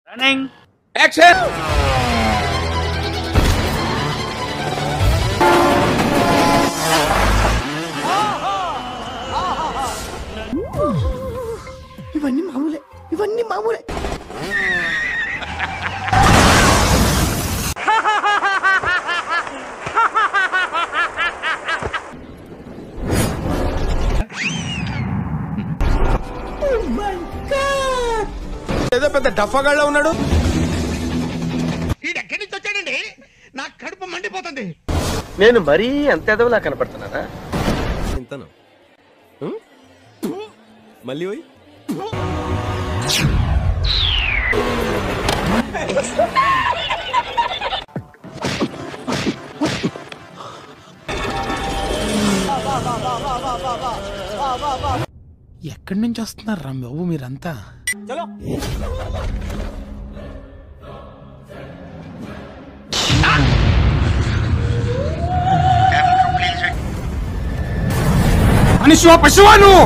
Running action ఇవన్నీ మామూలే ఇవన్నీ మామూలే ఏదో పెద్ద డఫాగాళ్ళ ఉన్నాడు ఎక్కడి నుంచి వచ్చాడండి నా కడుపు మండిపోతుంది నేను మరీ అంత ఎదవలా కనపడుతున్నానా చింతను మళ్ళీ పోయి ఎక్కడి నుంచి వస్తున్నారు రా బాబు మీరంతా మనిషి పశువా నువ్వు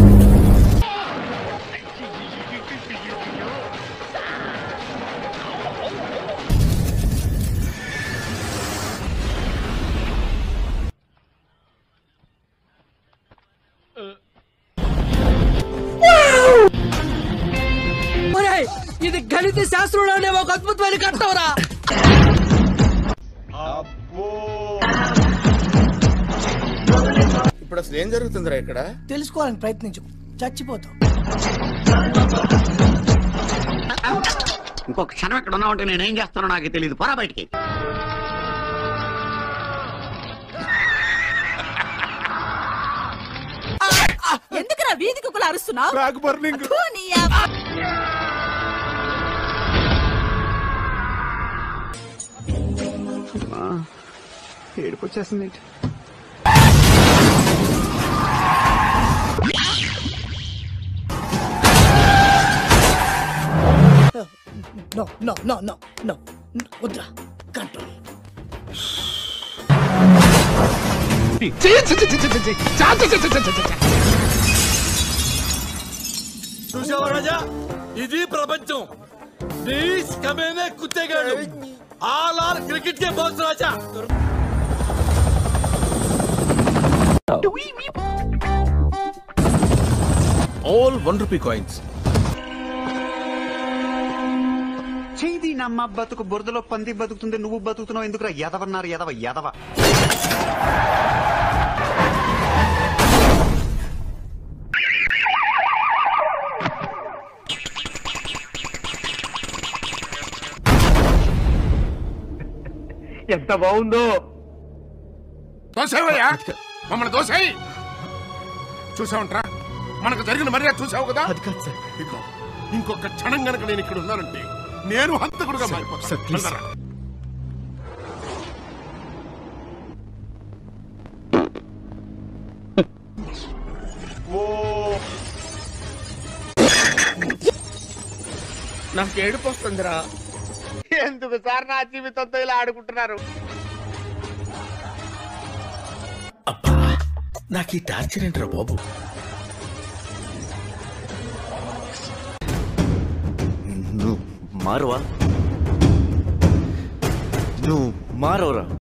ఇది గణిత శాస్త్రంలో అనే ఒక అద్భుతమైన కట్టవరా ఇప్పుడు అసలు ఏం జరుగుతుందిరా ఇక్కడ తెలుసుకోవాలని ప్రయత్నించు చచ్చిపోతావు ఇంకొక క్షణం ఇక్కడ ఉన్నావంటే నేనేం చేస్తానో నాకు తెలియదు పోరా బయటికి ఎందుకురా వీధి కుక్కలు అరుస్తున్నావు బ్యాక్ బర్నింగ్ ఏడుపు వచ్చేస్తుంది no no no no no వద్దురా కంట్రోల్ చూసావా రాజా ఇది ప్రపంచం నీస్ కమేనే కుత్తేగాడు ఆల్ ఆర్ క్రికెట్ కే boss Raja all one rupee coins చేది నమ్మ బతుకు బురదలో పంది బతుకుతుంది నువ్వు బతుకుతున్నావు ఎందుకురా ఎదవన్నారు ఎదవ ఎదవ ఎంత బాగుందో దోసేవయ్యా మమ్మల్ని దోసేయి చూసావంట్రా మనకు జరిగిన మర్యాద చూసావు కదా అది కాదు సార్ ఇదిగో ఇంకొక క్షణం గనక నేను ఇక్కడ ఉన్నానంటే నేను హంతకుడుగా సార్, మారిపోతాను ప్లీజ్. వెళ్ళరా. నాకు ఏడుపు వస్తుందిరా ఎందుకు సార్ నా జీవితంతో ఇలా ఆడుకుంటున్నారు నాకు ఈ టార్చర్ ఏంట్రా బాబు నువ్వు మారువా నువ్వు మారవరా